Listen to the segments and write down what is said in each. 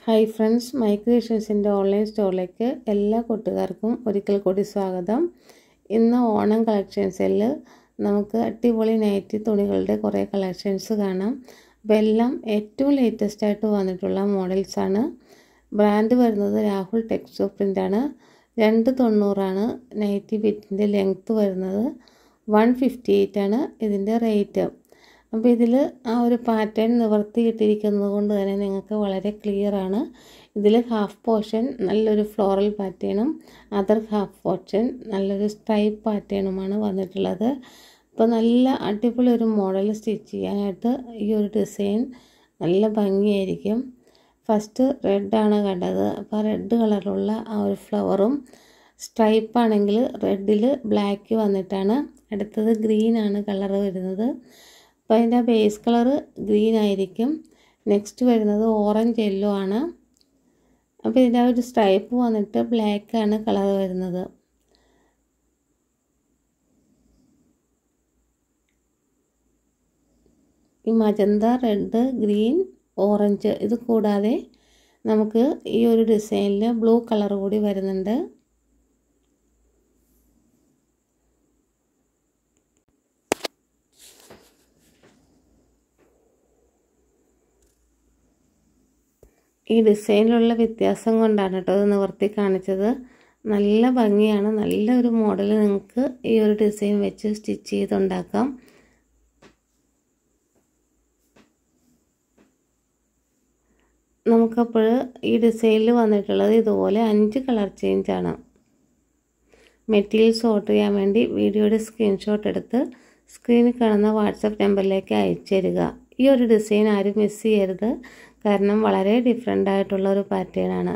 hi friends my ക്രിയേഷൻസിൻ്റെ online സ്റ്റോറിലേക്ക് എല്ലാ കൂട്ടുകാർക്കും ഒരിക്കൽ കൂടി സ്വാഗതം ഇന്ന് ഓണം കളക്ഷൻസിൽ നമുക്ക് അടിപൊളി നൈറ്റി തുണികളുടെ കുറേ കളക്ഷൻസ് കാണാം അപ്പോൾ എല്ലാം ഏറ്റവും ലേറ്റസ്റ്റ് ആയിട്ട് വന്നിട്ടുള്ള മോഡൽസാണ് ബ്രാൻഡ് വരുന്നത് രാഹുൽ ടെക്സ്റ്റോ പ്രിൻ്റാണ് രണ്ട് തൊണ്ണൂറാണ് നൈറ്റി ബിറ്റിൻ്റെ ലെങ്ത്ത് വരുന്നത് വൺ ഫിഫ്റ്റി എയ്റ്റ് ആണ് ഇതിൻ്റെ റേറ്റ് അപ്പോൾ ഇതിൽ ആ ഒരു പാറ്റേൺ നിവർത്തി ഇട്ടിരിക്കുന്നത് കൊണ്ട് തന്നെ നിങ്ങൾക്ക് വളരെ ക്ലിയർ ആണ് ഇതിൽ ഹാഫ് പോർഷൻ നല്ലൊരു ഫ്ലോറൽ പാറ്റേണും അതർ ഹാഫ് പോർഷൻ നല്ലൊരു സ്ട്രൈപ്പ് പാറ്റേണുമാണ് വന്നിട്ടുള്ളത് അപ്പോൾ നല്ല അടിപൊളി ഒരു മോഡൽ സ്റ്റിച്ച് ചെയ്യാനായിട്ട് ഈ ഒരു ഡിസൈൻ നല്ല ഭംഗിയായിരിക്കും ഫസ്റ്റ് റെഡാണ് കണ്ടത് അപ്പോൾ റെഡ് കളറുള്ള ആ ഒരു ഫ്ലവറും സ്ട്രൈപ്പ് ആണെങ്കിൽ റെഡിൽ ബ്ലാക്ക് വന്നിട്ടാണ് അടുത്തത് ഗ്രീനാണ് കളർ വരുന്നത് അപ്പോൾ അതിൻ്റെ ബേസ് കളറ് ഗ്രീൻ ആയിരിക്കും നെക്സ്റ്റ് വരുന്നത് ഓറഞ്ച് യെല്ലോ ആണ് അപ്പോൾ ഇതിൻ്റെ ഒരു സ്ട്രൈപ്പ് വന്നിട്ട് ബ്ലാക്ക് ആണ് കളർ വരുന്നത് ഈ മജന്ത റെഡ് ഗ്രീൻ ഓറഞ്ച് ഇത് കൂടാതെ നമുക്ക് ഈ ഒരു ഡിസൈനിൽ ബ്ലൂ കളർ കൂടി വരുന്നുണ്ട് ഈ ഡിസൈനിലുള്ള വ്യത്യാസം കൊണ്ടാണ് കേട്ടോ ഇത് നിവർത്തി കാണിച്ചത് നല്ല ഭംഗിയാണ് നല്ലൊരു മോഡൽ നിങ്ങൾക്ക് ഈ ഒരു ഡിസൈൻ വെച്ച് സ്റ്റിച്ച് ചെയ്തുണ്ടാക്കാം നമുക്കപ്പോൾ ഈ ഡിസൈനിൽ വന്നിട്ടുള്ളത് ഇതുപോലെ അഞ്ച് കളർ ചേഞ്ച് ആണ് മെറ്റീരിയൽസ് ഓർഡർ ചെയ്യാൻ വേണ്ടി വീഡിയോയുടെ സ്ക്രീൻഷോട്ട് എടുത്ത് സ്ക്രീനിൽ കാണുന്ന വാട്സപ്പ് നമ്പറിലേക്ക് അയച്ചു തരിക ഈ ഒരു ഡിസൈൻ ആരും മിസ് ചെയ്യരുത് കാരണം വളരെ ഡിഫറെൻ്റ് ആയിട്ടുള്ള ഒരു പാറ്റേൺ ആണ്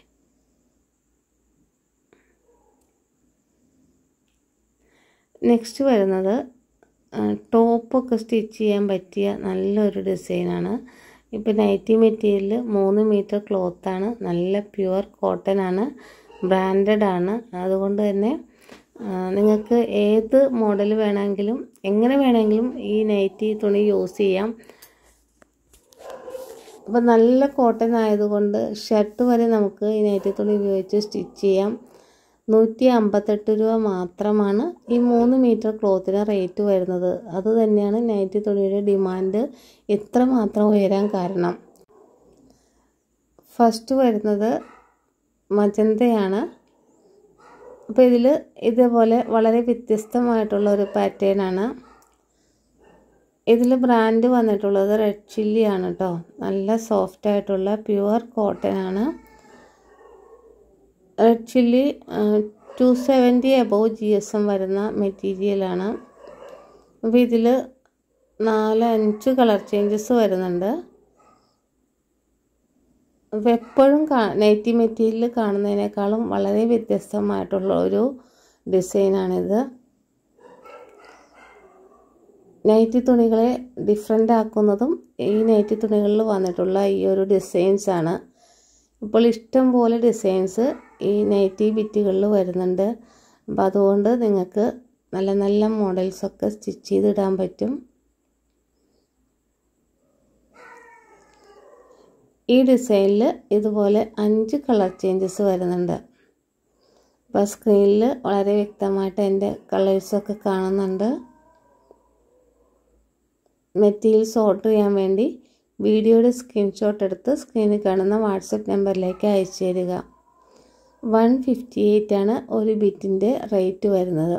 നെക്സ്റ്റ് വരുന്നത് ടോപ്പൊക്കെ സ്റ്റിച്ച് ചെയ്യാൻ പറ്റിയ നല്ലൊരു ഡിസൈനാണ് ഇപ്പോൾ നൈറ്റി മെറ്റീരിയൽ മൂന്ന് മീറ്റർ ക്ലോത്താണ് നല്ല പ്യുവർ കോട്ടൺ ആണ് ബ്രാൻഡഡ് ആണ് അതുകൊണ്ട് തന്നെ നിങ്ങൾക്ക് ഏത് മോഡൽ വേണമെങ്കിലും എങ്ങനെ വേണമെങ്കിലും ഈ നൈറ്റി തുണി യൂസ് ചെയ്യാം അപ്പോൾ നല്ല കോട്ടൺ ആയതുകൊണ്ട് ഷർട്ട് വരെ നമുക്ക് ഈ നൈറ്റി തുണി ഉപയോഗിച്ച് സ്റ്റിച്ച് ചെയ്യാം നൂറ്റി അമ്പത്തെട്ട് രൂപ മാത്രമാണ് ഈ മൂന്ന് മീറ്റർ ക്ലോത്തിന് റേറ്റ് വരുന്നത് അത് തന്നെയാണ് നൈറ്റി തുണിയുടെ ഡിമാൻഡ് ഇത്ര മാത്രം ഉയരാൻ കാരണം ഫസ്റ്റ് വരുന്നത് മജന്തയാണ് അപ്പോൾ ഇതിൽ ഇതേപോലെ വളരെ വ്യത്യസ്തമായിട്ടുള്ള ഒരു പാറ്റേൺ ആണ് ഇതിൽ ബ്രാൻഡ് വന്നിട്ടുള്ളത് റെഡ് ചില്ലി ആണ് കേട്ടോ നല്ല സോഫ്റ്റ് ആയിട്ടുള്ള പ്യുവർ കോട്ടൺ ആണ് red chilli two seventy above G S M വരുന്ന മെറ്റീരിയലാണ് അപ്പോൾ ഇതിൽ നാല് അഞ്ച് കളർ ചേഞ്ചസ് വരുന്നുണ്ട് അപ്പോൾ എപ്പോഴും കാ നൈറ്റി മെറ്റീരിയൽ കാണുന്നതിനേക്കാളും വളരെ വ്യത്യസ്തമായിട്ടുള്ള ഒരു ഡിസൈനാണിത് നൈറ്റി തുണികളെ ഡിഫറെൻ്റ് ആക്കുന്നതും ഈ നൈറ്റി തുണികളിൽ വന്നിട്ടുള്ള ഈ ഒരു ഡിസൈൻസ് ആണ് ഇപ്പോൾ ഇഷ്ടം പോലെ ഡിസൈൻസ് ഈ നൈറ്റി ബിറ്റുകളിൽ വരുന്നുണ്ട് അപ്പോൾ അതുകൊണ്ട് നിങ്ങൾക്ക് നല്ല നല്ല മോഡൽസൊക്കെ സ്റ്റിച്ച് ചെയ്തിടാൻ പറ്റും ഈ ഡിസൈനിൽ ഇതുപോലെ അഞ്ച് കളർ ചേഞ്ചസ് വരുന്നുണ്ട് അപ്പോൾ സ്ക്രീനിൽ വളരെ വ്യക്തമായിട്ട് എൻ്റെ കളേഴ്സൊക്കെ കാണുന്നുണ്ട് മെറ്റീരിയൽസ് ഓർഡർ ചെയ്യാൻ വേണ്ടി വീഡിയോയുടെ സ്ക്രീൻഷോട്ട് എടുത്ത് സ്ക്രീനിൽ കാണുന്ന വാട്സപ്പ് നമ്പറിലേക്ക് അയച്ചു തരിക വൺ ഫിഫ്റ്റി എയ്റ്റ് ആണ് ഒരു ബിറ്റിൻ്റെ റേറ്റ് വരുന്നത്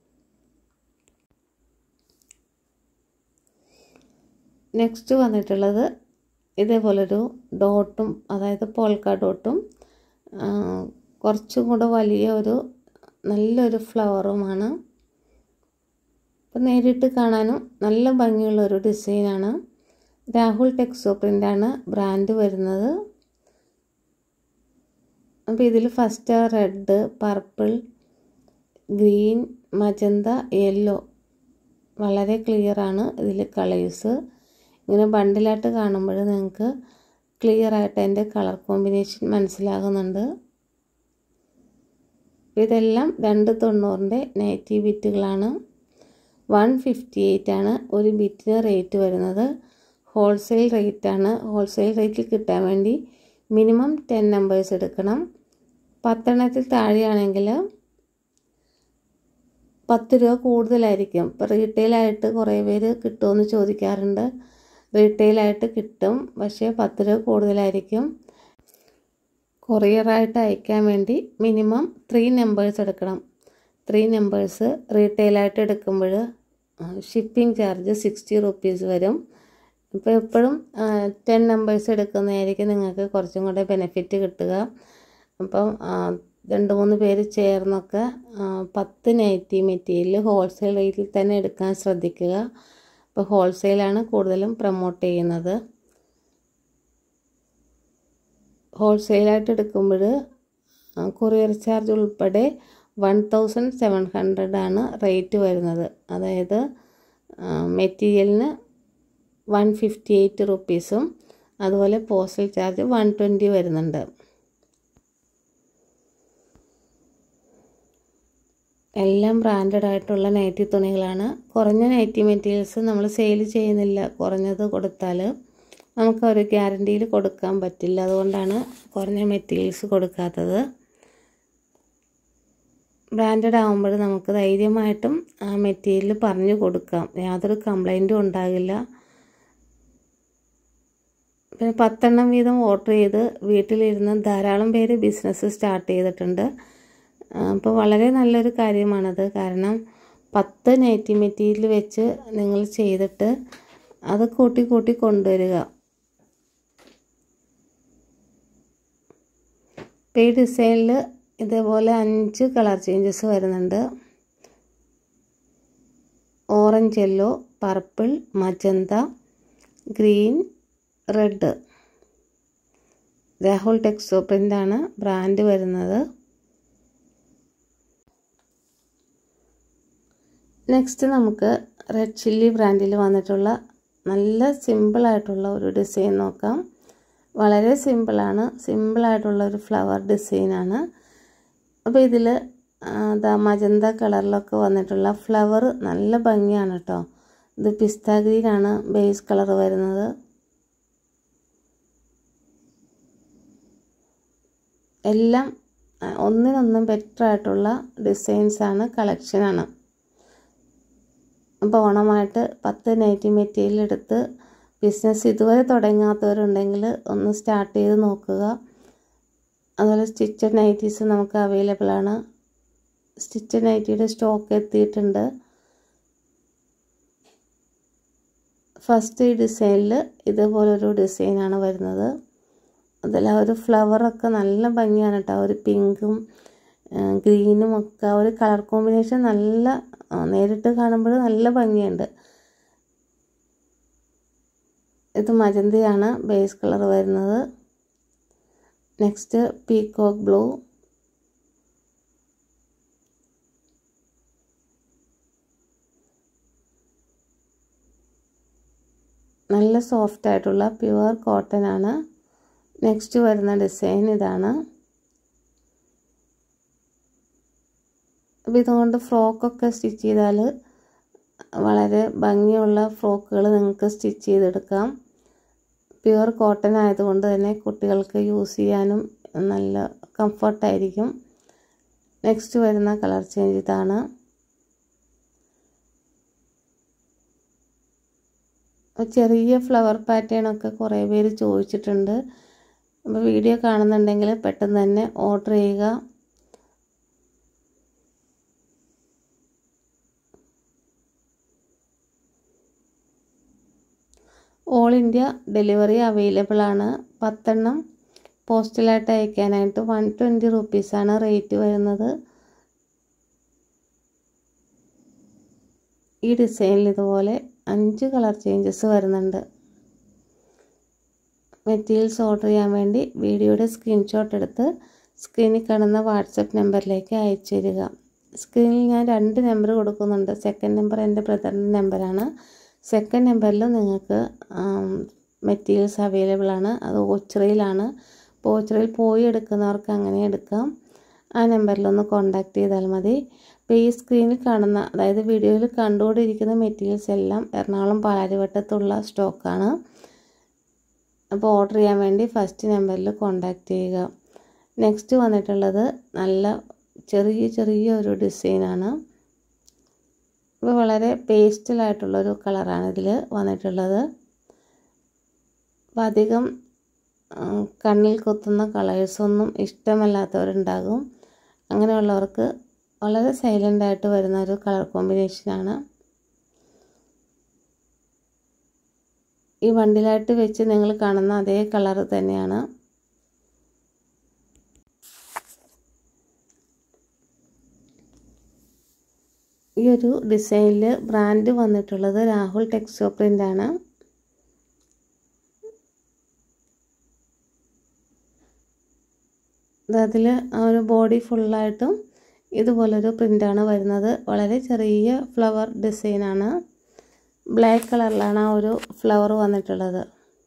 നെക്സ്റ്റ് വന്നിട്ടുള്ളത് ഇതേപോലൊരു ഡോട്ടും അതായത് പോൾക്ക ഡോട്ടും കുറച്ചും കൂടെ വലിയ ഒരു നല്ലൊരു ഫ്ലവറുമാണ് അപ്പം നേരിട്ട് കാണാനും നല്ല ഭംഗിയുള്ള ഒരു ഡിസൈനാണ് രാഹുൽ ടെക്സോ പ്രിൻ്റാണ് ബ്രാൻഡ് വരുന്നത് അപ്പോൾ ഇതിൽ first red purple green magenta yellow വളരെ ക്ലിയറാണ് ഇതിൽ കളേഴ്സ് ഇങ്ങനെ ബണ്ടിലായിട്ട് കാണുമ്പോൾ നിങ്ങൾക്ക് ക്ലിയർ ആയിട്ട് അതിൻ്റെ കളർ കോമ്പിനേഷൻ മനസ്സിലാകുന്നുണ്ട് ഇതെല്ലാം രണ്ട് തൊണ്ണൂറിൻ്റെ നൈറ്റി ബിറ്റുകളാണ് വൺ ഫിഫ്റ്റി എയ്റ്റ് ആണ് ഒരു ബിറ്റിന് റേറ്റ് വരുന്നത് ഹോൾസെയിൽ റേറ്റാണ് ഹോൾസെയിൽ റേറ്റിൽ കിട്ടാൻ വേണ്ടി മിനിമം ടെൻ നമ്പേഴ്സ് എടുക്കണം പത്തെണ്ണത്തിൽ താഴെയാണെങ്കിൽ പത്ത് രൂപ കൂടുതലായിരിക്കും ഇപ്പോൾ റീറ്റെയിലായിട്ട് കുറേ പേര് കിട്ടുമെന്ന് ചോദിക്കാറുണ്ട് റീറ്റെയിലായിട്ട് കിട്ടും പക്ഷേ പത്ത് രൂപ കൂടുതലായിരിക്കും കൊറിയറായിട്ട് അയക്കാൻ വേണ്ടി മിനിമം ത്രീ നമ്പേഴ്സ് എടുക്കണം ത്രീ നമ്പേഴ്സ് റീറ്റെയിലായിട്ട് എടുക്കുമ്പോൾ ഷിപ്പിംഗ് ചാർജ് സിക്സ്റ്റി റുപ്പീസ് വരും ഇപ്പോൾ എപ്പോഴും ടെൻ നമ്പേഴ്സ് എടുക്കുന്നതായിരിക്കും നിങ്ങൾക്ക് കുറച്ചും കൂടെ ബെനിഫിറ്റ് കിട്ടുക അപ്പം രണ്ട് മൂന്ന് പേര് ചേർന്നൊക്കെ പത്ത് നൈറ്റി മെറ്റീരിയൽ ഹോൾസെയിൽ റേറ്റിൽ തന്നെ എടുക്കാൻ ശ്രദ്ധിക്കുക ഇപ്പോൾ ഹോൾസെയിലാണ് കൂടുതലും പ്രൊമോട്ട് ചെയ്യുന്നത് ഹോൾസെയിലായിട്ട് എടുക്കുമ്പോൾ കൊറിയർ ചാർജ് ഉൾപ്പെടെ വൺ തൗസൻഡ് സെവൻ ഹൺഡ്രഡ് ആണ് റേറ്റ് വരുന്നത് അതായത് മെറ്റീരിയലിന് വൺ ഫിഫ്റ്റി എയ്റ്റ് റുപ്പീസും അതുപോലെ പോസ്റ്റൽ ചാർജ് വൺ ട്വൻറ്റി വരുന്നുണ്ട് എല്ലാം ബ്രാൻഡഡ് ആയിട്ടുള്ള നൈറ്റി തുണികളാണ് കുറഞ്ഞ നൈറ്റി മെറ്റീരിയൽസ് നമ്മൾ സെയിൽ ചെയ്യുന്നില്ല കുറഞ്ഞത് കൊടുത്താൽ നമുക്ക് ഒരു ഗ്യാരണ്ടിയിൽ കൊടുക്കാൻ പറ്റില്ല അതുകൊണ്ടാണ് കുറഞ്ഞ മെറ്റീരിയൽസ് കൊടുക്കാത്തത് ബ്രാൻഡഡ് ആകുമ്പോൾ നമുക്ക് ധൈര്യമായിട്ടും ആ മെറ്റീരിയൽ പറഞ്ഞു കൊടുക്കാം യാതൊരു കംപ്ലൈൻറ്റും ഉണ്ടാകില്ല പിന്നെ പത്തെണ്ണം വീതം ഓർഡർ ചെയ്ത് വീട്ടിലിരുന്ന് ധാരാളം പേര് ബിസിനസ് സ്റ്റാർട്ട് ചെയ്തിട്ടുണ്ട് അപ്പോൾ വളരെ നല്ലൊരു കാര്യമാണത് കാരണം പത്ത് നൈറ്റി മെറ്റീരിയൽ വെച്ച് നിങ്ങൾ ചെയ്തിട്ട് അത് കൂട്ടി കൂട്ടി കൊണ്ടുവരിക ഇപ്പോൾ ഈ ഡിസൈനിൽ ഇതേപോലെ അഞ്ച് കളർ ചേഞ്ചസ് വരുന്നുണ്ട് orange yellow purple magenta green red Rahul ടെക്സ്റ്റോ പ്രിൻ്റാണ് ബ്രാൻഡ് വരുന്നത് നെക്സ്റ്റ് നമുക്ക് റെഡ് ചില്ലി ബ്രാൻഡിൽ വന്നിട്ടുള്ള നല്ല സിമ്പിളായിട്ടുള്ള ഒരു ഡിസൈൻ നോക്കാം വളരെ സിമ്പിളാണ് സിമ്പിളായിട്ടുള്ള ഒരു ഫ്ലവർ ഡിസൈനാണ് അപ്പോൾ ഇതിൽ ദാ മജന്ത കളറിലൊക്കെ വന്നിട്ടുള്ള ഫ്ലവർ നല്ല ഭംഗിയാണ് കേട്ടോ ഇത് പിസ്ത ഗ്രീനാണ് ബേസ് കളർ വരുന്നത് എല്ലാം ഒന്നിനൊന്നും ബെറ്റർ ആയിട്ടുള്ള ഡിസൈൻസാണ് കളക്ഷനാണ് അപ്പോൾ ഓണമായിട്ട് പത്ത് നൈറ്റി മെറ്റീരിയൽ എടുത്ത് ബിസിനസ് ഇതുവരെ തുടങ്ങാത്തവരുണ്ടെങ്കിൽ ഒന്ന് സ്റ്റാർട്ട് ചെയ്ത് നോക്കുക അതുപോലെ സ്റ്റിച്ചഡ് നൈറ്റീസ് നമുക്ക് അവൈലബിൾ ആണ് സ്റ്റിച്ചഡ് നൈറ്റിയുടെ സ്റ്റോക്ക് എത്തിയിട്ടുണ്ട് ഫസ്റ്റ് ഈ ഡിസൈനിൽ ഇതുപോലൊരു ഡിസൈനാണ് വരുന്നത് അതിൽ ആ ഒരു ഫ്ലവറൊക്കെ നല്ല ഭംഗിയാണ് കേട്ടോ ഒരു പിങ്കും ഗ്രീനും ഒക്കെ ഒരു കളർ കോമ്പിനേഷൻ നല്ല നേരിട്ട് കാണുമ്പോൾ നല്ല ഭംഗിയുണ്ട് ഇത് മജന്തയാണ് ബേസ് കളർ വരുന്നത് നെക്സ്റ്റ് പീകോക്ക് ബ്ലൂ നല്ല സോഫ്റ്റ് ആയിട്ടുള്ള പ്യുവർ കോട്ടൺ ആണ് നെക്സ്റ്റ് വരുന്ന ഡിസൈൻ ഇതാണ് അപ്പോൾ ഇതുകൊണ്ട് ഫ്രോക്കൊക്കെ സ്റ്റിച്ച് ചെയ്താൽ വളരെ ഭംഗിയുള്ള ഫ്രോക്കുകൾ നിങ്ങൾക്ക് സ്റ്റിച്ച് ചെയ്തെടുക്കാം പ്യുവർ കോട്ടൺ ആയതുകൊണ്ട് തന്നെ കുട്ടികൾക്ക് യൂസ് ചെയ്യാനും നല്ല കംഫർട്ടായിരിക്കും നെക്സ്റ്റ് വരുന്ന കളർ ചേഞ്ച് ഇതാണ് ചെറിയ ഫ്ലവർ പാറ്റേൺ ഒക്കെ കുറേ പേര് ചോദിച്ചിട്ടുണ്ട് അപ്പോൾ വീഡിയോ കാണുന്നുണ്ടെങ്കിൽ പെട്ടെന്ന് തന്നെ ഓർഡർ ചെയ്യുക ഓൾ ഇന്ത്യ ഡെലിവറി അവൈലബിൾ ആണ് പത്തെണ്ണം പോസ്റ്റലായിട്ട് അയക്കാനായിട്ട് വൺ ട്വൻറ്റി റുപ്പീസാണ് റേറ്റ് വരുന്നത് ഈ ഡിസൈനിൽ ഇതുപോലെ അഞ്ച് കളർ ചേഞ്ചസ് വരുന്നുണ്ട് മെറ്റീരിയൽസ് ഓർഡർ ചെയ്യാൻ വേണ്ടി വീഡിയോയുടെ സ്ക്രീൻഷോട്ട് എടുത്ത് സ്ക്രീനിൽ കാണുന്ന വാട്സപ്പ് നമ്പറിലേക്ക് അയച്ചു തരിക സ്ക്രീനിൽ ഞാൻ രണ്ട് നമ്പർ കൊടുക്കുന്നുണ്ട് സെക്കൻഡ് നമ്പർ എൻ്റെ ബ്രദറിൻ്റെ നമ്പറാണ് സെക്കൻഡ് നമ്പറിൽ നിങ്ങൾക്ക് മെറ്റീരിയൽസ് അവൈലബിൾ ആണ് അത് ഓച്ചിറയിലാണ് അപ്പോൾ ഓച്ചിറയിൽ പോയി എടുക്കുന്നവർക്ക് അങ്ങനെ എടുക്കാം ആ നമ്പറിലൊന്ന് കോൺടാക്റ്റ് ചെയ്താൽ മതി അപ്പോൾ ഈ സ്ക്രീനിൽ കാണുന്ന അതായത് വീഡിയോയിൽ കണ്ടുകൊണ്ടിരിക്കുന്ന മെറ്റീരിയൽസ് എല്ലാം എറണാകുളം പാലാരിവട്ടത്തുള്ള സ്റ്റോക്കാണ് അപ്പോൾ ഓർഡർ ചെയ്യാൻ വേണ്ടി ഫസ്റ്റ് നമ്പറിൽ കോൺടാക്റ്റ് ചെയ്യുക നെക്സ്റ്റ് വന്നിട്ടുള്ളത് നല്ല ചെറിയ ചെറിയ ഒരു ഡിസൈനാണ് ഇപ്പോൾ വളരെ പേസ്റ്റലായിട്ടുള്ളൊരു കളറാണ് ഇതിൽ വന്നിട്ടുള്ളത് അപ്പം അധികം കണ്ണിൽ കുത്തുന്ന കളേഴ്സൊന്നും ഇഷ്ടമല്ലാത്തവരുണ്ടാകും അങ്ങനെയുള്ളവർക്ക് വളരെ സൈലൻ്റായിട്ട് വരുന്ന ഒരു കളർ കോമ്പിനേഷനാണ് ഈ വണ്ടിലായിട്ട് വെച്ച് നിങ്ങൾ കാണുന്ന അതേ കളർ തന്നെയാണ് ഈ ഒരു ഡിസൈനിൽ ബ്രാൻഡ് വന്നിട്ടുള്ളത് രാഹുൽ ടെക്സ്റ്റോ പ്രിൻ്റ് ആണ് അതിൽ ആ ഒരു ബോഡി ഫുള്ളായിട്ടും ഇതുപോലൊരു പ്രിൻ്റാണ് വരുന്നത് വളരെ ചെറിയ ഫ്ലവർ ഡിസൈനാണ് ബ്ലാക്ക് കളറിലാണ് ആ ഒരു ഫ്ലവർ വന്നിട്ടുള്ളത്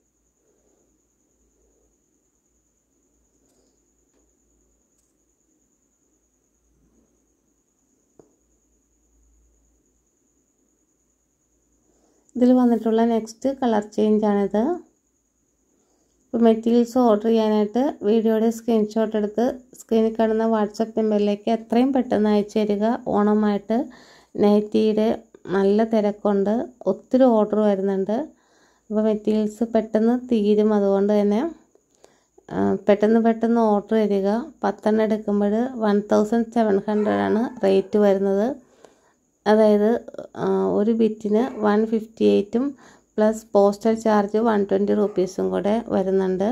ഇതിൽ വന്നിട്ടുള്ള നെക്സ്റ്റ് കളർ ചേഞ്ച് ആണിത് ഇപ്പോൾ മെറ്റീരിയൽസ് ഓർഡർ ചെയ്യാനായിട്ട് വീഡിയോയുടെ സ്ക്രീൻഷോട്ട് എടുത്ത് സ്ക്രീനിൽ കാണുന്ന വാട്സപ്പ് നമ്പറിലേക്ക് എത്രയും പെട്ടെന്ന് അയച്ചു തരിക ഓണമായിട്ട് നൈറ്റിയുടെ നല്ല തിരക്കുണ്ട് ഒത്തിരി ഓർഡർ വരുന്നുണ്ട് അപ്പോൾ മെറ്റീരിയൽസ് പെട്ടെന്ന് തീരും അതുകൊണ്ട് തന്നെ പെട്ടെന്ന് പെട്ടെന്ന് ഓർഡർ തരിക പത്തെണ്ണം എടുക്കുമ്പോൾ വൺ തൗസൻഡ് സെവൻ ഹൺഡ്രഡ് ആണ് റേറ്റ് വരുന്നത് അതായത് ഒരു ബിറ്റിന് വൺ ഫിഫ്റ്റി എയ്റ്റും plus postal charge one twenty റുപ്പീസും കൂടെ വരുന്നുണ്ട്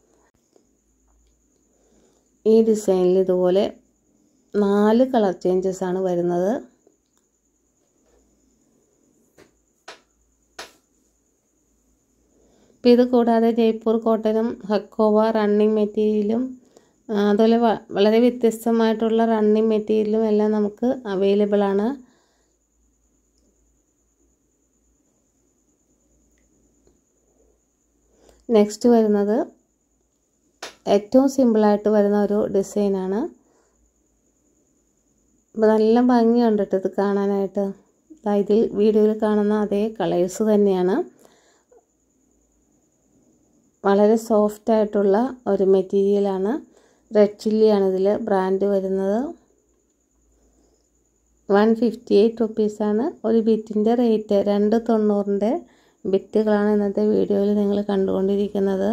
ഈ ഡിസൈനിൽ ഇതുപോലെ നാല് കളർ ചേഞ്ചസ് ആണ് വരുന്നത് ഇപ്പം ഇത് കൂടാതെ ജയ്പൂർ കോട്ടനും ഹക്കോവ റണ്ണിങ് മെറ്റീരിയലും അതുപോലെ വളരെ വ്യത്യസ്തമായിട്ടുള്ള റണ്ണിങ് മെറ്റീരിയലും എല്ലാം നമുക്ക് അവൈലബിൾ ആണ് നെക്സ്റ്റ് വരുന്നത് ഏറ്റവും സിമ്പിളായിട്ട് വരുന്ന ഒരു ഡിസൈനാണ് അപ്പോൾ നല്ല ഭംഗിയുണ്ട് കേട്ടോ ഇത് കാണാനായിട്ട് ഇതിൽ വീഡിയോയിൽ കാണുന്ന അതേ കളേഴ്സ് തന്നെയാണ് വളരെ സോഫ്റ്റ് ആയിട്ടുള്ള ഒരു മെറ്റീരിയലാണ് റെഡ് ചില്ലിയാണ് ഇതിൽ ബ്രാൻഡ് വരുന്നത് വൺ ഫിഫ്റ്റി എയ്റ്റ് റുപ്പീസാണ് ഒരു ബിറ്റിൻ്റെ റേറ്റ് രണ്ട് തൊണ്ണൂറിൻ്റെ ബിറ്റുകളാണ് ഇന്നത്തെ വീഡിയോയിൽ നിങ്ങൾ കണ്ടുകൊണ്ടിരിക്കുന്നത്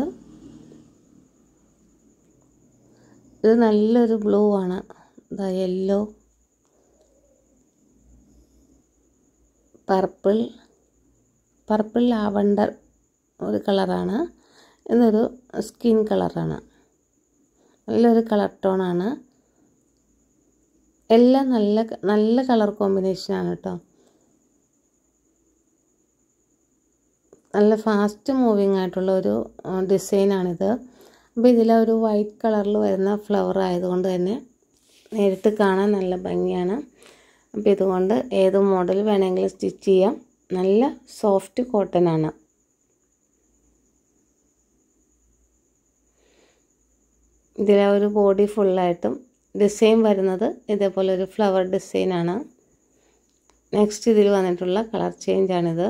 ഇത് നല്ലൊരു ബ്ലൂ ആണ് ഇതാ യെല്ലോ പർപ്പിൾ പർപ്പിൾ ലാവണ്ടർ ഒരു കളറാണ് എന്നൊരു സ്കിൻ കളറാണ് നല്ലൊരു കളർ ടോണാണ് എല്ലാം നല്ല നല്ല കളർ കോമ്പിനേഷനാണ് കേട്ടോ നല്ല ഫാസ്റ്റ് മൂവിങ് ആയിട്ടുള്ള ഒരു ഡിസൈനാണിത് അപ്പോൾ ഇതിലെ ഒരു വൈറ്റ് കളറിൽ വരുന്ന ഫ്ലവർ ആയതുകൊണ്ട് തന്നെ നേരിട്ട് കാണാൻ നല്ല ഭംഗിയാണ് അപ്പോൾ ഇതുകൊണ്ട് ഏത് മോഡൽ വേണമെങ്കിലും സ്റ്റിച്ച് ചെയ്യാം നല്ല സോഫ്റ്റ് കോട്ടൺ ആണ് ഇതിലെ ഒരു ബോഡി ഫുള്ളായിട്ടും ഡിസൈൻ വരുന്നത് ഇതേപോലെ ഒരു ഫ്ലവർ ഡിസൈനാണ് നെക്സ്റ്റ് ഇതിൽ വന്നിട്ടുള്ള കളർ ചേഞ്ച് ആണിത്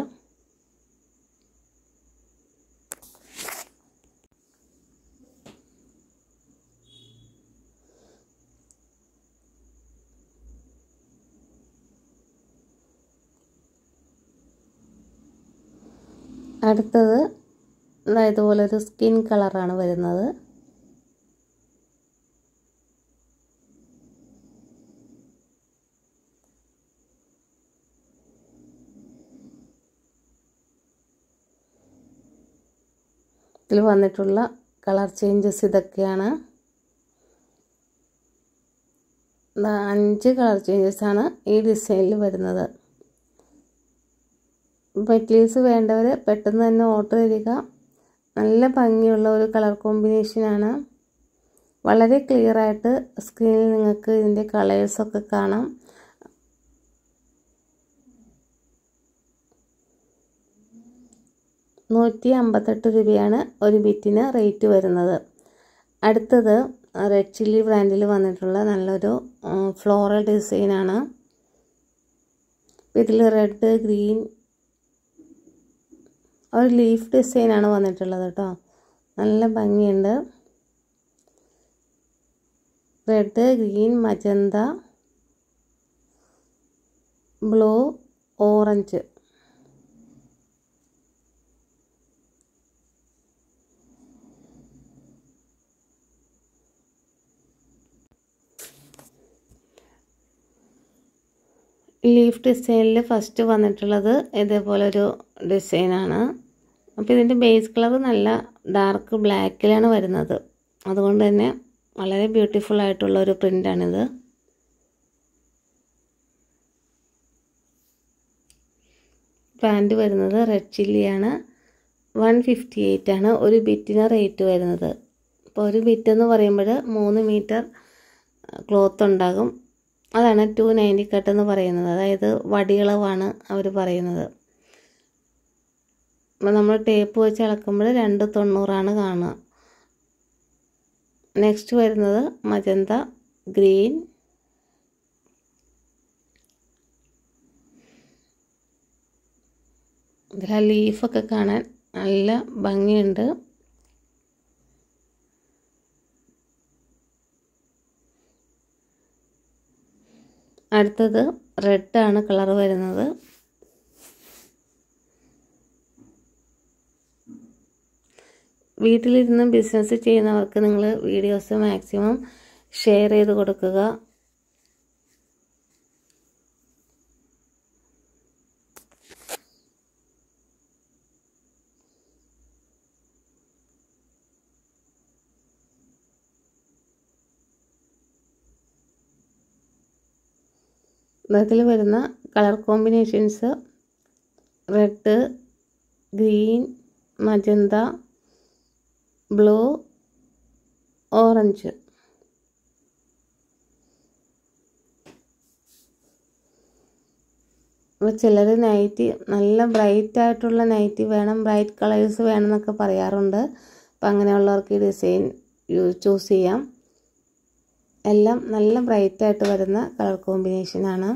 അടുത്തത് ഇതുപോലൊരു സ്കിൻ കളറാണ് വരുന്നത് ഇതിൽ വന്നിട്ടുള്ള കളർ ചേഞ്ചസ് ഇതൊക്കെയാണ് അഞ്ച് കളർ ചേഞ്ചസ് ആണ് ഈ ഡിസൈനിൽ വരുന്നത് മെറ്റീരിയൽസ് വേണ്ടവർ പെട്ടെന്ന് തന്നെ ഓർഡർ തരിക നല്ല ഭംഗിയുള്ള ഒരു കളർ കോമ്പിനേഷനാണ് വളരെ ക്ലിയർ ആയിട്ട് സ്ക്രീനിൽ നിങ്ങൾക്ക് ഇതിൻ്റെ കളേഴ്സൊക്കെ കാണാം നൂറ്റി അമ്പത്തെട്ട് രൂപയാണ് ഒരു ബിറ്റിന് റേറ്റ് വരുന്നത് അടുത്തത് റെഡ് ചില്ലി ബ്രാൻഡിൽ വന്നിട്ടുള്ള നല്ലൊരു ഫ്ലോറൽ ഡിസൈനാണ് ഇതിൽ റെഡ് ഗ്രീൻ ഒരു ലീഫ് ഡിസൈനാണ് വന്നിട്ടുള്ളത് കേട്ടോ നല്ല ഭംഗിയുണ്ട് red green magenta blue orange leaf ഡിസൈനിൽ ഫസ്റ്റ് വന്നിട്ടുള്ളത് ഇതേപോലൊരു ഡിസൈനാണ് അപ്പോൾ ഇതിൻ്റെ ബേസ് കളർ നല്ല ഡാർക്ക് ബ്ലാക്കിലാണ് വരുന്നത് അതുകൊണ്ട് തന്നെ വളരെ ബ്യൂട്ടിഫുൾ ആയിട്ടുള്ള ഒരു പ്രിൻ്റാണിത് പാൻറ് വരുന്നത് റെഡ് ചില്ലിയാണ് വൺ ഫിഫ്റ്റി എയ്റ്റ് ആണ് ഒരു ബിറ്റിന് റേറ്റ് വരുന്നത് അപ്പോൾ ഒരു ബിറ്റ് എന്ന് പറയുമ്പോൾ മൂന്ന് മീറ്റർ ക്ലോത്ത് ഉണ്ടാകും അതാണ് ടു നയൻറ്റി കട്ട് എന്ന് പറയുന്നത് അതായത് വടികളവാണ് അവർ പറയുന്നത് അപ്പോൾ നമ്മൾ ടേപ്പ് വെച്ച് അളക്കുമ്പോൾ രണ്ട് തൊണ്ണൂറാണ് കാണുക നെക്സ്റ്റ് വരുന്നത് മജന്ത ഗ്രീൻ ഇതിൽ ആ ലീഫൊക്കെ കാണാൻ നല്ല ഭംഗിയുണ്ട് അടുത്തത് റെഡാണ് കളർ വരുന്നത് വീട്ടിലിരുന്ന് ബിസിനസ് ചെയ്യുന്നവർക്ക് നിങ്ങൾ വീഡിയോസ് മാക്സിമം ഷെയർ ചെയ്ത് കൊടുക്കുക ഇതിൽ വരുന്ന colour combinations red green magenta blue orange അപ്പോൾ ചിലർ നൈറ്റി നല്ല ബ്രൈറ്റ് ആയിട്ടുള്ള നൈറ്റി വേണം ബ്രൈറ്റ് കളേഴ്സ് വേണം എന്നൊക്കെ പറയാറുണ്ട് അപ്പം അങ്ങനെയുള്ളവർക്ക് ഈ ഡിസൈൻ ചൂസ് ചെയ്യാം എല്ലാം നല്ല ബ്രൈറ്റ് ആയിട്ട് വരുന്ന കളർ കോമ്പിനേഷനാണ്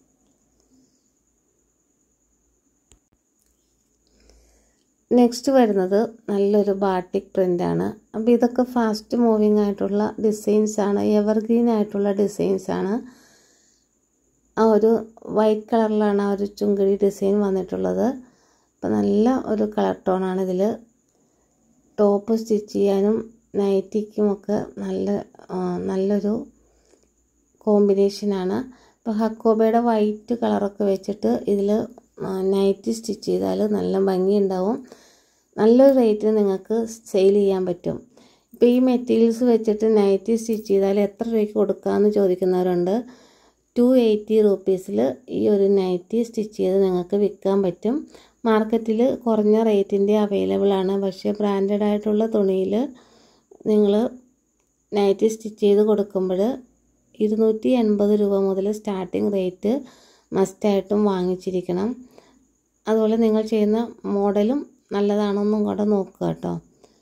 നെക്സ്റ്റ് വരുന്നത് നല്ലൊരു ബാട്ടിക് പ്രിൻ്റാണ് അപ്പോൾ ഇതൊക്കെ ഫാസ്റ്റ് മൂവിങ് ആയിട്ടുള്ള ഡിസൈൻസ് ആണ് എവർഗ്രീൻ ആയിട്ടുള്ള ഡിസൈൻസ് ആണ് ആ ഒരു വൈറ്റ് കളറിലാണ് ആ ഒരു ചുങ്കിടി ഡിസൈൻ വന്നിട്ടുള്ളത് അപ്പോൾ നല്ല ഒരു കളർ ടോണാണ് ഇതിൽ ടോപ്പ് സ്റ്റിച്ച് ചെയ്യാനും നൈറ്റിക്കുമൊക്കെ നല്ല നല്ലൊരു കോമ്പിനേഷനാണ് ഇപ്പോൾ ഹക്കോബയുടെ വൈറ്റ് കളറൊക്കെ വെച്ചിട്ട് ഇതിൽ നൈറ്റി സ്റ്റിച്ച് ചെയ്താൽ നല്ല ഭംഗിയുണ്ടാവും നല്ലൊരു റേറ്റിന് നിങ്ങൾക്ക് സെയിൽ ചെയ്യാൻ പറ്റും ഇപ്പോൾ ഈ മെറ്റീരിയൽസ് വെച്ചിട്ട് നൈറ്റി സ്റ്റിച്ച് ചെയ്താൽ എത്ര രൂപയ്ക്ക് കൊടുക്കാമെന്ന് ചോദിക്കുന്നവരുണ്ട് ടു എയ്റ്റി റുപ്പീസിൽ ഈ ഒരു നൈറ്റി സ്റ്റിച്ച് ചെയ്ത് നിങ്ങൾക്ക് വിൽക്കാൻ പറ്റും മാർക്കറ്റിൽ കുറഞ്ഞ റേറ്റിൻ്റെ അവൈലബിൾ ആണ് പക്ഷേ ബ്രാൻഡഡ് ആയിട്ടുള്ള തുണിയിൽ നിങ്ങൾ നൈറ്റി സ്റ്റിച്ച് ചെയ്ത് കൊടുക്കുമ്പോൾ ഇരുന്നൂറ്റി എൺപത് രൂപ മുതൽ സ്റ്റാർട്ടിംഗ് റേറ്റ് മസ്റ്റായിട്ടും വാങ്ങിച്ചിരിക്കണം അതുപോലെ നിങ്ങൾ ചെയ്യുന്ന മോഡലും നല്ലതാണെന്നും കൂടെ നോക്കുക കേട്ടോ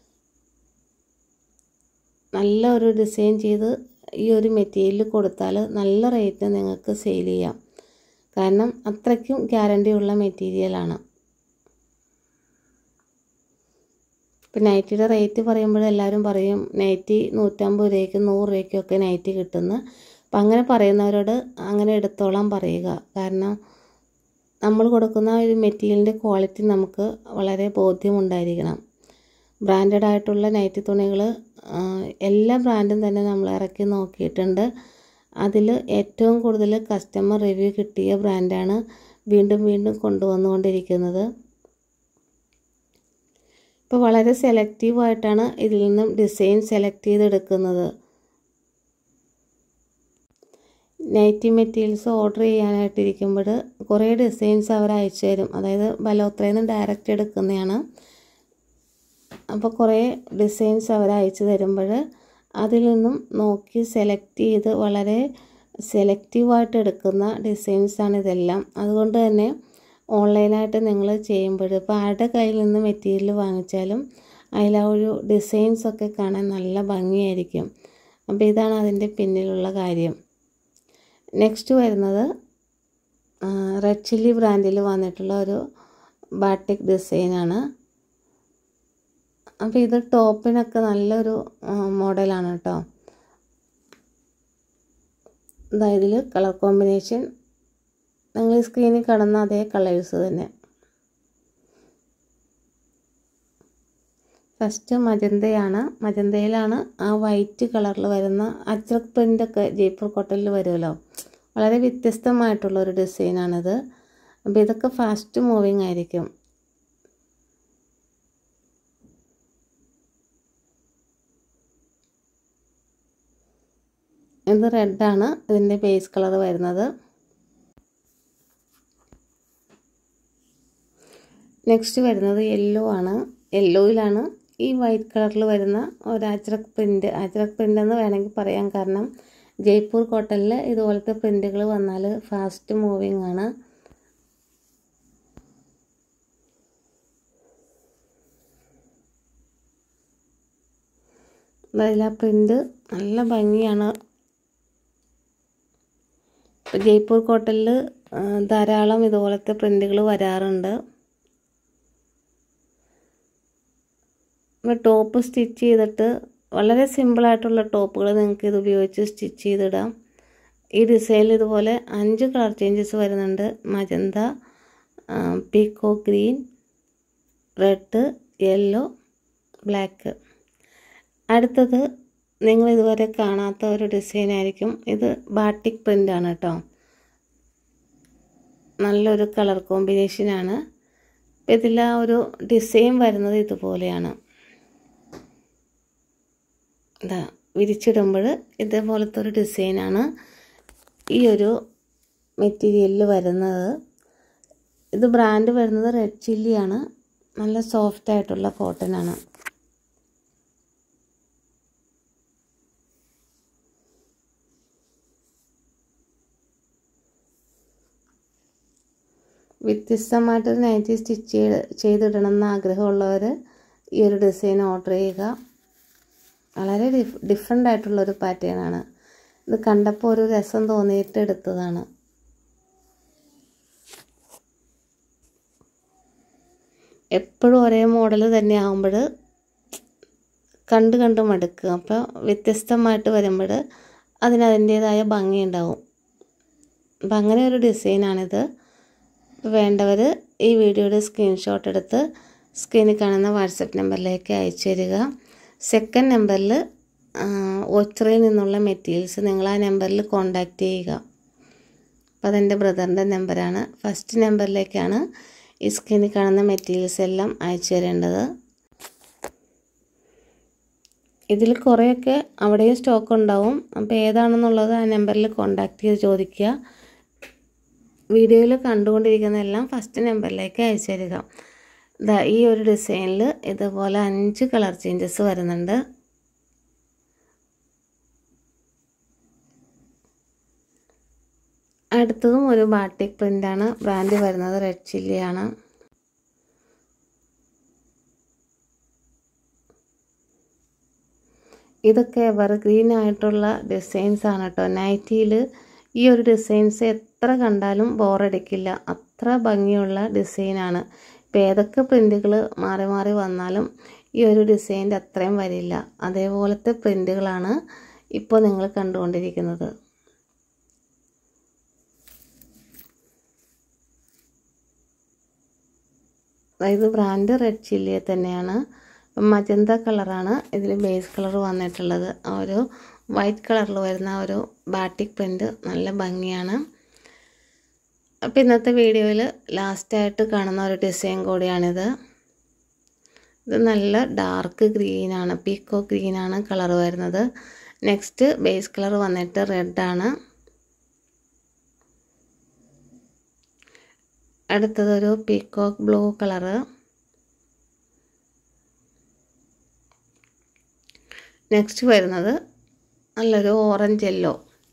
നല്ല ഒരു ഡിസൈൻ ചെയ്ത് ഈ ഒരു മെറ്റീരിയൽ കൊടുത്താൽ നല്ല റേറ്റ് നിങ്ങൾക്ക് സെയിൽ ചെയ്യാം കാരണം അത്രയ്ക്കും ഗ്യാരണ്ടി ഉള്ള മെറ്റീരിയലാണ് ഇപ്പം നൈറ്റിയുടെ റേറ്റ് പറയുമ്പോൾ എല്ലാവരും പറയും നൈറ്റി നൂറ്റമ്പത് രൂപയ്ക്കും നൂറ് രൂപയ്ക്കും ഒക്കെ നൈറ്റി കിട്ടുന്നു അപ്പം അങ്ങനെ പറയുന്നവരോട് അങ്ങനെ എടുത്തോളാൻ പറയുക കാരണം നമ്മൾ കൊടുക്കുന്ന ഒരു മെറ്റീരിയലിൻ്റെ ക്വാളിറ്റി നമുക്ക് വളരെ ബോധ്യമുണ്ടായിരിക്കണം ബ്രാൻഡഡ് ആയിട്ടുള്ള നൈറ്റി തുണികൾ എല്ലാ ബ്രാൻഡും തന്നെ നമ്മൾ ഇറക്കി നോക്കിയിട്ടുണ്ട് അതിൽ ഏറ്റവും കൂടുതൽ കസ്റ്റമർ റിവ്യൂ കിട്ടിയ ബ്രാൻഡാണ് വീണ്ടും വീണ്ടും കൊണ്ടുവന്നുകൊണ്ടിരിക്കുന്നത് ഇപ്പോൾ വളരെ സെലക്റ്റീവായിട്ടാണ് ഇതിൽ നിന്നും ഡിസൈൻ സെലക്ട് ചെയ്തെടുക്കുന്നത് നൈറ്റി മെറ്റീരിയൽസ് ഓർഡർ ചെയ്യാനായിട്ടിരിക്കുമ്പോൾ കുറേ ഡിസൈൻസ് അവർ അയച്ചു തരും അതായത് ബലോത്രയിൽ നിന്ന് ഡയറക്റ്റ് എടുക്കുന്നതാണ് അപ്പോൾ കുറേ ഡിസൈൻസ് അവർ അയച്ചു തരുമ്പോൾ അതിൽ നിന്നും നോക്കി സെലക്ട് ചെയ്ത് വളരെ സെലക്റ്റീവായിട്ട് എടുക്കുന്ന ഡിസൈൻസാണ് ഇതെല്ലാം അതുകൊണ്ട് തന്നെ ഓൺലൈനായിട്ട് നിങ്ങൾ ചെയ്യുമ്പോൾ ഇപ്പോൾ ആരുടെ കയ്യിൽ നിന്ന് മെറ്റീരിയൽ വാങ്ങിച്ചാലും അതിൽ ആ ഒരു ഡിസൈൻസൊക്കെ കാണാൻ നല്ല ഭംഗിയായിരിക്കും അപ്പോൾ ഇതാണ് അതിൻ്റെ പിന്നിലുള്ള കാര്യം നെക്സ്റ്റ് വരുന്നത് റെഡ് ചില്ലി ബ്രാൻഡിൽ വന്നിട്ടുള്ള ഒരു ബാട്ടിക് ഡിസൈനാണ് അപ്പോൾ ഇത് ടോപ്പിനൊക്കെ നല്ലൊരു മോഡലാണ് കേട്ടോ ഇതാ ഇതിൽ കളർ കോമ്പിനേഷൻ നിങ്ങൾ ഈ സ്ക്രീനിൽ കാണുന്ന അതേ കളേഴ്സ് തന്നെ ഫസ്റ്റ് മജന്തയാണ് മജന്തയിലാണ് ആ വൈറ്റ് കളറിൽ വരുന്ന അജ്രക് പ്രിൻ്റൊക്കെ ജയ്പൂർ കോട്ടണിൽ വരുമല്ലോ വളരെ വ്യത്യസ്തമായിട്ടുള്ള ഒരു ഡിസൈനാണിത് അപ്പോൾ ഇതൊക്കെ ഫാസ്റ്റ് മൂവിങ് ആയിരിക്കും ഇത് റെഡാണ് ഇതിൻ്റെ ബേസ് കളർ വരുന്നത് നെക്സ്റ്റ് വരുന്നത് യെല്ലോ ആണ് യെല്ലോയിലാണ് ഈ വൈറ്റ് കളറിൽ വരുന്ന ഒരു അജ്രക് പ്രിൻ്റ് അജ്രക് പ്രിൻ്റ് എന്ന് വേണമെങ്കിൽ പറയാം കാരണം ജയ്പൂർ കോട്ടണിൽ ഇതുപോലത്തെ പ്രിൻ്റുകൾ വന്നാൽ ഫാസ്റ്റ് മൂവിങ് ആണ് അതിൽ ആ പ്രിൻ്റ് നല്ല ഭംഗിയാണ് ജയ്പൂർ കോട്ടണിൽ ധാരാളം ഇതുപോലത്തെ പ്രിൻ്റുകൾ വരാറുണ്ട് ടോപ്പ് സ്റ്റിച്ച് ചെയ്തിട്ട് വളരെ സിമ്പിളായിട്ടുള്ള ടോപ്പുകൾ നിങ്ങൾക്ക് ഇത് ഉപയോഗിച്ച് സ്റ്റിച്ച് ചെയ്തിടാം ഈ ഡിസൈനിൽ ഇതുപോലെ അഞ്ച് കളർ ചേഞ്ചസ് വരുന്നുണ്ട് magenta peacock green red yellow black അടുത്തത് നിങ്ങൾ ഇതുവരെ കാണാത്ത ഒരു ഡിസൈൻ ആയിരിക്കും ഇത് ബാട്ടിക് പ്രിൻ്റ് ആണ് കേട്ടോ നല്ലൊരു കളർ കോമ്പിനേഷനാണ് ഇതിൽ ആ ഒരു ഡിസൈൻ വരുന്നത് ഇതുപോലെയാണ് ഇതാ വിരിച്ചിടുമ്പോൾ ഇതേപോലത്തെ ഒരു ഡിസൈനാണ് ഈ ഒരു മെറ്റീരിയലിൽ വരുന്നത് ഇത് ബ്രാൻഡ് വരുന്നത് റെഡ് ചില്ലിയാണ് നല്ല സോഫ്റ്റ് ആയിട്ടുള്ള കോട്ടൺ ആണ് വ്യത്യസ്തമായിട്ടൊരു നൈറ്റി സ്റ്റിച്ച് ചെയ്ത് ചെയ്തിടണം എന്ന് ആഗ്രഹമുള്ളവർ ഈ ഒരു ഡിസൈൻ ഓർഡർ ചെയ്യുക വളരെ ഡിഫ് ഡിഫറെൻ്റ് ആയിട്ടുള്ളൊരു പാറ്റേൺ ആണ് ഇത് കണ്ടപ്പോൾ ഒരു രസം തോന്നിയിട്ട് എടുത്തതാണ് എപ്പോഴും ഒരേ മോഡൽ തന്നെ ആകുമ്പോൾ കണ്ട് കണ്ട് മടുക്കുക അപ്പോൾ വ്യത്യസ്തമായിട്ട് വരുമ്പോൾ അതിനതിൻ്റേതായ ഭംഗി ഉണ്ടാവും അപ്പം അങ്ങനെ ഒരു ഡിസൈനാണിത് വേണ്ടവർ ഈ വീഡിയോയുടെ സ്ക്രീൻഷോട്ട് എടുത്ത് സ്ക്രീനിൽ കാണുന്ന വാട്സപ്പ് നമ്പറിലേക്ക് അയച്ചു തരിക സെക്കൻഡ് നമ്പറിൽ ഒച്ചറയിൽ നിന്നുള്ള മെറ്റീരിയൽസ് നിങ്ങൾ ആ നമ്പറിൽ കോണ്ടാക്റ്റ് ചെയ്യുക അപ്പോൾ അതെൻ്റെ ബ്രദറിൻ്റെ നമ്പറാണ് ഫസ്റ്റ് നമ്പറിലേക്കാണ് ഈ സ്ക്രീനിൽ കാണുന്ന മെറ്റീരിയൽസ് എല്ലാം അയച്ചു തരേണ്ടത് ഇതിൽ കുറേയൊക്കെ അവിടെയും സ്റ്റോക്ക് ഉണ്ടാവും അപ്പോൾ ഏതാണെന്നുള്ളത് ആ നമ്പറിൽ കോണ്ടാക്ട് ചെയ്ത് ചോദിക്കുക വീഡിയോയിൽ കണ്ടുകൊണ്ടിരിക്കുന്ന എല്ലാം ഫസ്റ്റ് നമ്പറിലേക്ക് അയച്ചു തരിക ഇതാ ഈ ഒരു ഡിസൈനിൽ ഇതുപോലെ അഞ്ച് കളർ ചേഞ്ചസ് വരുന്നുണ്ട് അടുത്തതും ഒരു ബാട്ടിക് പ്രിൻ്റാണ് ബ്രാൻഡ് വരുന്നത് റെഡ് ചില്ലിയാണ് ഇതൊക്കെ എവർഗ്രീൻ ആയിട്ടുള്ള ഡിസൈൻസ് ആണ് കേട്ടോ നൈറ്റിയിൽ ഈ ഒരു ഡിസൈൻസ് എത്ര കണ്ടാലും ബോറടിക്കില്ല അത്ര ഭംഗിയുള്ള ഡിസൈനാണ് ഇപ്പോൾ ഏതൊക്കെ പ്രിൻ്റുകൾ മാറി മാറി വന്നാലും ഈ ഒരു ഡിസൈൻ്റെ അത്രയും വരില്ല അതേപോലത്തെ പ്രിൻ്റുകളാണ് ഇപ്പോൾ നിങ്ങൾ കണ്ടുകൊണ്ടിരിക്കുന്നത് ഇത് ബ്രാൻഡ് റെഡ് ചില്ലിയെ തന്നെയാണ് മജന്ത കളറാണ് ഇതിൽ ബേസ് കളർ വന്നിട്ടുള്ളത് ആ ഒരു വൈറ്റ് കളറിൽ വരുന്ന ഒരു ബാട്ടിക് പ്രിൻ്റ് നല്ല ഭംഗിയാണ് അപ്പോൾ ഇന്നത്തെ വീഡിയോയിൽ ലാസ്റ്റായിട്ട് കാണുന്ന ഒരു ഡിസൈൻ കൂടിയാണിത് ഇത് നല്ല ഡാർക്ക് ഗ്രീനാണ് പീക്കോ ഗ്രീനാണ് കളർ വരുന്നത് നെക്സ്റ്റ് ബേസ് കളർ വന്നിട്ട് റെഡാണ് അടുത്തതൊരു പീക്കോക്ക് ബ്ലൂ കളറ് നെക്സ്റ്റ് വരുന്നത് നല്ലൊരു ഓറഞ്ച് യെല്ലോ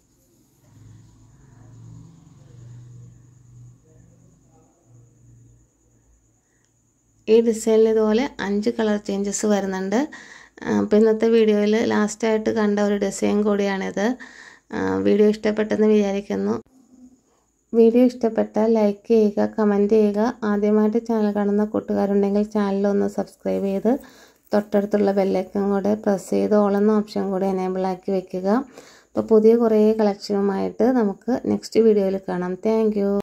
ഈ ഡിസൈനിൽ ഇതുപോലെ അഞ്ച് കളർ ചേഞ്ചസ് വരുന്നുണ്ട് അപ്പോൾ ഇന്നത്തെ വീഡിയോയിൽ ലാസ്റ്റായിട്ട് കണ്ട ഒരു ഡിസൈൻ കൂടിയാണിത് വീഡിയോ ഇഷ്ടപ്പെട്ടെന്ന് വിചാരിക്കുന്നു വീഡിയോ ഇഷ്ടപ്പെട്ടാൽ ലൈക്ക് ചെയ്യുക കമൻറ്റ് ചെയ്യുക ആദ്യമായിട്ട് ചാനൽ കാണുന്ന കൂട്ടുകാരുണ്ടെങ്കിൽ ചാനലൊന്ന് സബ്സ്ക്രൈബ് ചെയ്ത് തൊട്ടടുത്തുള്ള ബെല്ലൈക്കൺ കൂടെ പ്രസ് ചെയ്ത് ഓളെന്ന ഓപ്ഷൻ കൂടെ എനേബിൾ ആക്കി വെക്കുക അപ്പോൾ പുതിയ കുറേ കളക്ഷനുമായിട്ട് നമുക്ക് നെക്സ്റ്റ് വീഡിയോയിൽ കാണാം താങ്ക്